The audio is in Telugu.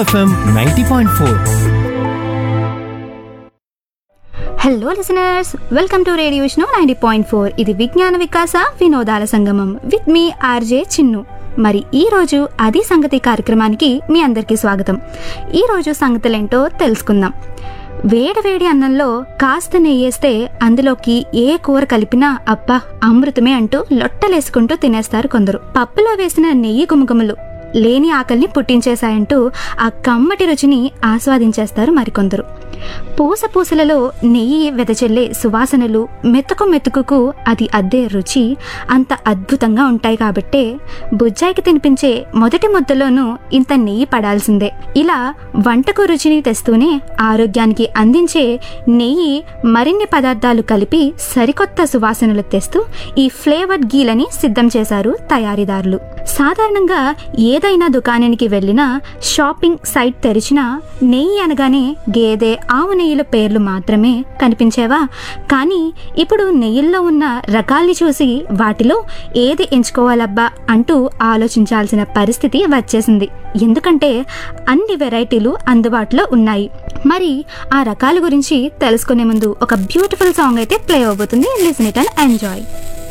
FM ninety point four hello listeners welcome to radio Vishnu ninety point four ఇది విజ్ఞాన వికాస వినోదాల సంగమం విత్ మీ ఆర్జే చిన్ను మరి ఈ రోజు అది సంగతి కార్యక్రమానికి మీ అందరికీ స్వాగతం ఈ రోజు సంగతులేంటో తెలుసుకుందాం వేడి వేడి అన్నంలో కాస్త నెయ్యేస్తే అందులోకి ఏ కూర కలిపినా అబ్బా అమృతమే అంటూ లొట్టలేసుకుంటూ తినేస్తారు కొందరు పప్పులో వేసిన నెయ్యి గుమగుమలు లేని ఆకలిని పుట్టించేశాయంటూ ఆ కమ్మటి రుచిని ఆస్వాదించేస్తారు మరికొందరు పూస పూసలలో నెయ్యి వెదజల్లే సువాసనలు మెతుకు మెతుకుకు అది అద్దే రుచి అంత అద్భుతంగా ఉంటాయి కాబట్టే బుజ్జాయికి తినిపించే మొదటి ముద్దలోనూ ఇంత నెయ్యి పడాల్సిందే ఇలా వంటకు రుచిని తెస్తూనే ఆరోగ్యానికి అందించే నెయ్యి మరిన్ని పదార్థాలు కలిపి సరికొత్త సువాసనలు తెస్తూ ఈ ఫ్లేవర్డ్ గీలని సిద్ధం చేశారు తయారీదారులు సాధారణంగా ఏదైనా దుకాణానికి వెళ్ళినా షాపింగ్ సైట్ తెరిచినా నెయ్యి అనగానే గేదె ఆవు నెయ్యిల పేర్లు మాత్రమే కనిపించేవా కానీ ఇప్పుడు నెయ్యిల్లో ఉన్న రకాల్ని చూసి వాటిలో ఏది ఎంచుకోవాలబ్బా అంటూ ఆలోచించాల్సిన పరిస్థితి వచ్చేసింది ఎందుకంటే అన్ని వెరైటీలు అందుబాటులో ఉన్నాయి మరి ఆ రకాల గురించి తెలుసుకునే ముందు ఒక బ్యూటిఫుల్ సాంగ్ అయితే ప్లే అవబోతుంది లిసన్ ఇట్ అండ్ ఎంజాయ్